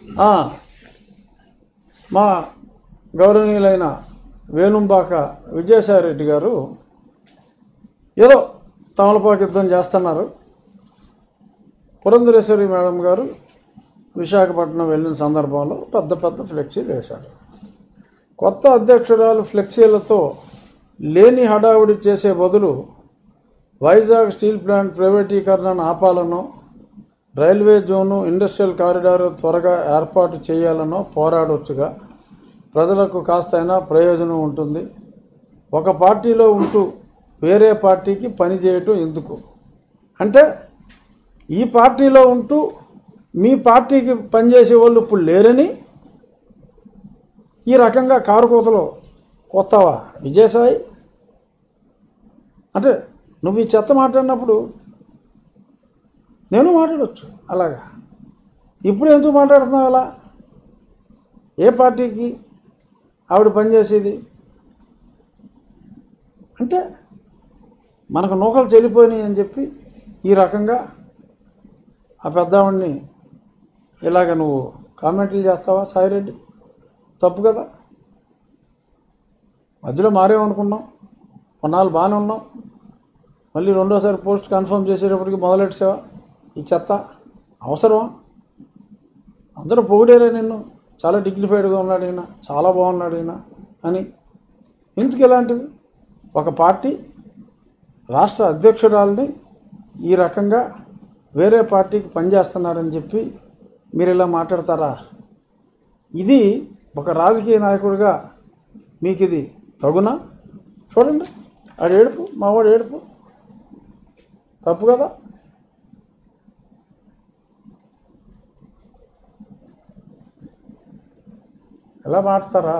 ఆ, మా గౌరవనీయులైన వేణుంబాక విజయసాయిరెడ్డి గారు ఏదో తమలపాకు యుద్ధం చేస్తున్నారు పురంధరేశ్వరి మేడం గారు విశాఖపట్నం వెళ్ళిన సందర్భంలో పెద్ద పెద్ద ఫ్లెక్సీలు వేశారు కొత్త అధ్యక్షురాలు ఫ్లెక్సీలతో లేని హడావుడి చేసే బదులు వైజాగ్ స్టీల్ ప్లాంట్ ప్రైవేటీకరణను ఆపాలనో రైల్వే జోను ఇండస్ట్రియల్ కారిడార్ త్వరగా ఏర్పాటు చేయాలనో పోరాడొచ్చుగా ప్రజలకు కాస్తైనా ప్రయోజనం ఉంటుంది ఒక పార్టీలో ఉంటూ వేరే పార్టీకి పనిచేయటం ఎందుకు అంటే ఈ పార్టీలో ఉంటూ మీ పార్టీకి పనిచేసే వాళ్ళు ఇప్పుడు లేరని ఈ రకంగా కారు కోతలో కొత్తవా విజయసాయి అంటే నువ్వు ఈ చెత్త మాట్లాడినప్పుడు నేను మాట్లాడవచ్చు అలాగా ఇప్పుడు ఎందుకు మాట్లాడుతున్నావు అలా ఏ పార్టీకి ఆవిడ పనిచేసేది అంటే మనకు నూకలు చెల్లిపోయినాయి అని చెప్పి ఈ రకంగా ఆ పెద్దవాడిని ఇలాగ నువ్వు కామెంట్లు చేస్తావా సాయిరెడ్డి తప్పు కదా మధ్యలో మారేమనుకున్నాం కొన్నాళ్ళు బాగానే ఉన్నాం మళ్ళీ రెండోసారి పోస్ట్ కన్ఫర్మ్ చేసేటప్పటికి మొదలెట్టావా ఈ చెత్త అవసరమా అందరూ పొగిడారే నిన్ను చాలా డిగ్నిఫైడ్గా ఉన్నాడు ఈయన చాలా బాగున్నాడు ఈయన అని ఎందుకు ఇలాంటివి ఒక పార్టీ రాష్ట్ర అధ్యక్షురాలని ఈ రకంగా వేరే పార్టీకి పనిచేస్తున్నారని చెప్పి మీరు ఇలా మాట్లాడతారా ఇది ఒక రాజకీయ నాయకుడిగా మీకు ఇది తగునా చూడండి ఆడు ఏడుపు మావాడు ఏడుపు తప్పు కదా ఎలా మాట్లాడతారా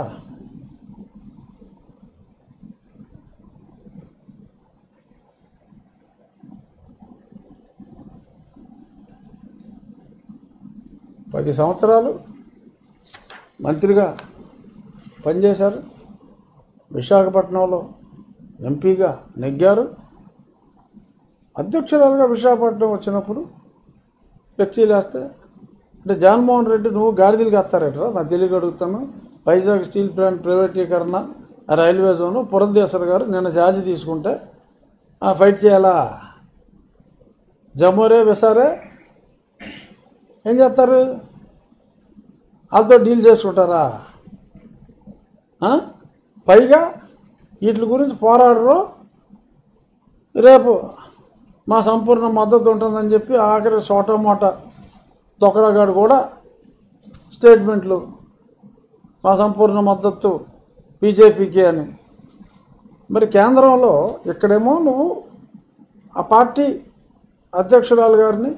పది సంవత్సరాలు మంత్రిగా పనిచేశారు విశాఖపట్నంలో ఎంపీగా నెగ్గారు అధ్యక్షురాలుగా విశాఖపట్నం వచ్చినప్పుడు ఫ్లెక్సీలు వేస్తే అంటే జగన్మోహన్ రెడ్డి నువ్వు గాడిదలు కత్తారట నా తెలియక అడుగుతాను వైజాగ్ స్టీల్ ప్లాంట్ ప్రైవేటీకరణ ఆ రైల్వే జోను పురంధేశ్వర్ గారు నిన్న ఛార్జ్ తీసుకుంటే ఆ, ఫైట్ చేయాలా జమ్మోరే విసారే ఏం చేస్తారు వాళ్ళతో డీల్ చేసుకుంటారా ఆ? పైగా వీటి గురించి పోరాడరు రేపు మా సంపూర్ణ మద్దతు ఉంటుందని చెప్పి ఆఖరి సోటమోట తొక్కడగాడు కూడా స్టేట్మెంట్లు మా సంపూర్ణ మద్దతు బీజేపీకి అని మరి కేంద్రంలో ఇక్కడేమో నువ్వు ఆ పార్టీ అధ్యక్షురాలు గారిని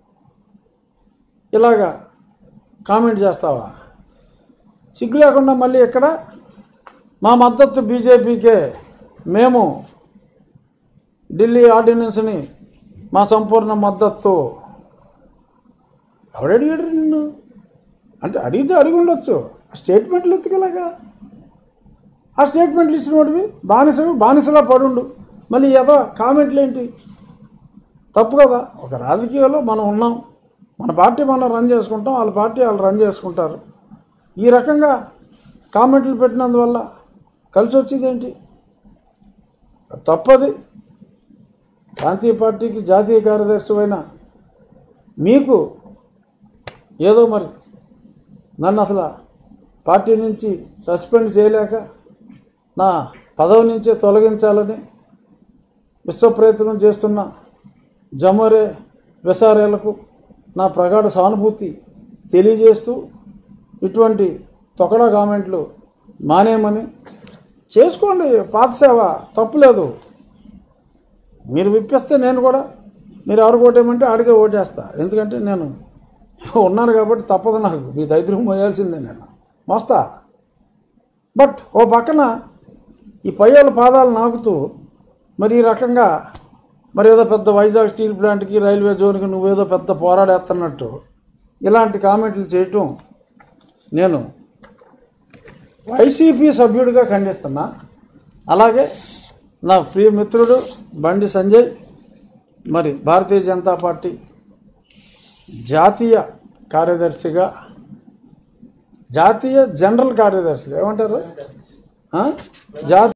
ఇలాగా కామెంట్ చేస్తావా సిగ్గు లేకుండా మళ్ళీ ఇక్కడ మా మద్దతు బీజేపీకే మేము ఢిల్లీ ఆర్డినెన్స్ని మా సంపూర్ణ మద్దతు ఎవడడిగాడు నిన్ను అంటే అడిగితే అడిగి ఉండొచ్చు ఆ స్టేట్మెంట్లు ఎత్తుకెలాగా ఆ స్టేట్మెంట్లు ఇచ్చిన వాడివి బానిసవి బానిసలా పడుండు మళ్ళీ ఏదో కామెంట్లు ఏంటి తప్పు కదా ఒక రాజకీయాల్లో మనం ఉన్నాం మన పార్టీ మనం రన్ చేసుకుంటాం వాళ్ళ పార్టీ వాళ్ళు రన్ చేసుకుంటారు ఈ రకంగా కామెంట్లు పెట్టినందువల్ల కలిసి వచ్చేది ఏంటి తప్పది ప్రాంతీయ పార్టీకి జాతీయ కార్యదర్శి అయిన మీకు ఏదో మరి నన్ను అసలు పార్టీ నుంచి సస్పెండ్ చేయలేక నా పదవి నుంచే తొలగించాలని విశ్వ ప్రయత్నం చేస్తున్న జమోరే విసారేలకు నా ప్రగాఢ సానుభూతి తెలియజేస్తూ ఇటువంటి తొకడా కామెంట్లు మానేయమని చేసుకోండి పాత సేవ తప్పులేదు మీరు విప్పిస్తే నేను కూడా మీరు ఎవరు ఓటేయమంటే ఆడికే ఓటేస్తా ఎందుకంటే నేను ఉన్నాను కాబట్టి తప్పదు నాకు మీ దైద్యం మోయాల్సిందే నేను మోస్తా బట్ ఓ పక్కన ఈ పయ్యాల పాదాలు నాకుతూ మరి ఈ రకంగా మరి ఏదో పెద్ద వైజాగ్ స్టీల్ ప్లాంట్కి రైల్వే జోన్కి నువ్వేదో పెద్ద పోరాడేస్తున్నట్టు ఇలాంటి కామెంట్లు చేయటం నేను వైసీపీ సభ్యుడిగా ఖండిస్తున్నా అలాగే నా ప్రియ మిత్రుడు బండి సంజయ్ మరి భారతీయ జనతా పార్టీ జాతీయ కార్యదర్శిగా జాతీయ జనరల్ కార్యదర్శులు ఏమంటారు ఆ? జా